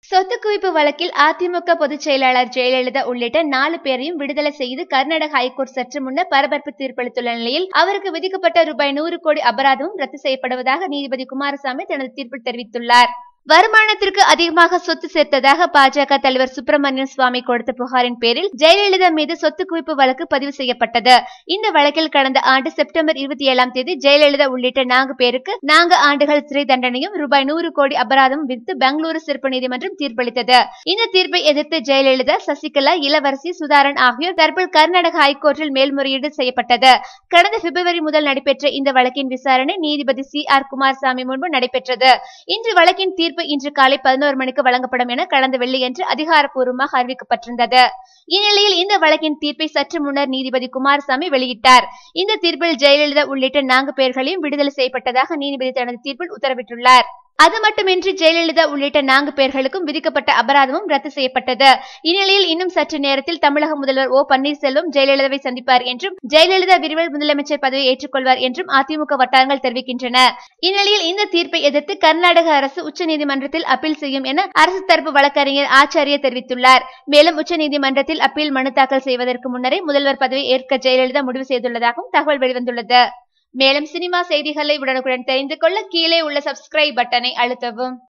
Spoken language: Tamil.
சொத்து குவிப்பு வழக்கில் அதிமுக பொதுச் செயலாளர் ஜெயலலிதா உள்ளிட்ட நாலு பேரையும் விடுதலை செய்து கர்நாடக ஹைகோர்ட் சற்று முன்னர் பரபரப்பு தீர்ப்பளித்துள்ள நிலையில் அவருக்கு விதிக்கப்பட்ட ரூபாய் நூறு கோடி அபராதமும் ரத்து செய்யப்படுவதாக நீதிபதி குமாரசாமி தனது தீர்ப்பில் தெரிவித்துள்ளார் வருமானத்திற்கு அதிகமாக சொத்து சேர்த்ததாக பாஜக தலைவர் சுப்பிரமணியன் சுவாமி கொடுத்த புகாரின் பேரில் ஜெயலலிதா மீது சொத்து குவிப்பு வழக்கு பதிவு செய்யப்பட்டது இந்த வழக்கில் கடந்த ஆண்டு செப்டம்பர் இருபத்தி ஏழாம் தேதி ஜெயலலிதா உள்ளிட்ட நான்கு பேருக்கு நான்கு ஆண்டுகள் சிறை தண்டனையும் ரூபாய் நூறு கோடி அபராதமும் விதித்து பெங்களூரு சிறப்பு நீதிமன்றம் தீர்ப்பளித்தது இந்த தீர்ப்பை எதிர்த்து ஜெயலலிதா சசிகலா இளவரசி சுதாரன் ஆகியோர் தரப்பில் கர்நாடக ஹைகோர்ட்டில் மேல்முறையீடு செய்யப்பட்டது கடந்த பிப்ரவரி முதல் நடைபெற்ற இந்த வழக்கின் விசாரணை நீதிபதி சி ஆர் குமாரசாமி முன்பு நடைபெற்றது இன்று வழக்கின் தீர்ப்பு இன்று காலை பதினோரு மணிக்கு வழங்கப்படும் என கடந்த வெள்ளியன்று அதிகாரப்பூர்வமாக அறிவிக்கப்பட்டிருந்தது இந்நிலையில் இந்த வழக்கின் தீர்ப்பை சற்று முன்னர் நீதிபதி குமாரசாமி வெளியிட்டார் இந்த தீர்ப்பில் ஜெயலலிதா உள்ளிட்ட நான்கு பேர்களையும் விடுதலை செய்யப்பட்டதாக நீதிபதி தனது தீர்ப்பில் உத்தரவிட்டுள்ளார் அது மட்டுமின்றி ஜெயலலிதா உள்ளிட்ட நான்கு பேர்களுக்கும் விதிக்கப்பட்ட அபராதமும் ரத்து செய்யப்பட்டது இந்நிலையில் இன்னும் சற்று நேரத்தில் தமிழக முதல்வர் ஓ பன்னீர்செல்வம் ஜெயலலிதாவை சந்திப்பார் என்றும் ஜெயலலிதா விரைவில் முதலமைச்சர் பதவியை ஏற்றுக்கொள்வார் என்றும் அதிமுக வட்டாரங்கள் தெரிவிக்கின்றன இந்நிலையில் இந்த தீர்ப்பை எதிர்த்து கர்நாடக அரசு உச்சநீதிமன்றத்தில் அப்பீல் செய்யும் என அரசு தரப்பு வழக்கறிஞர் ஆச்சாரிய தெரிவித்துள்ளார் மேலும் உச்சநீதிமன்றத்தில் அப்பீல் மனு தாக்கல் செய்வதற்கு முன்னரே முதல்வர் பதவியை ஏற்க ஜெயலலிதா முடிவு செய்துள்ளதாகவும் தகவல் வெளிவந்துள்ளது மேலும் சினிமா செய்திகளை உடனுக்குடன் தெரிந்து கொள்ள கீழே உள்ள சப்ஸ்கிரைப் பட்டனை அழுத்தவும்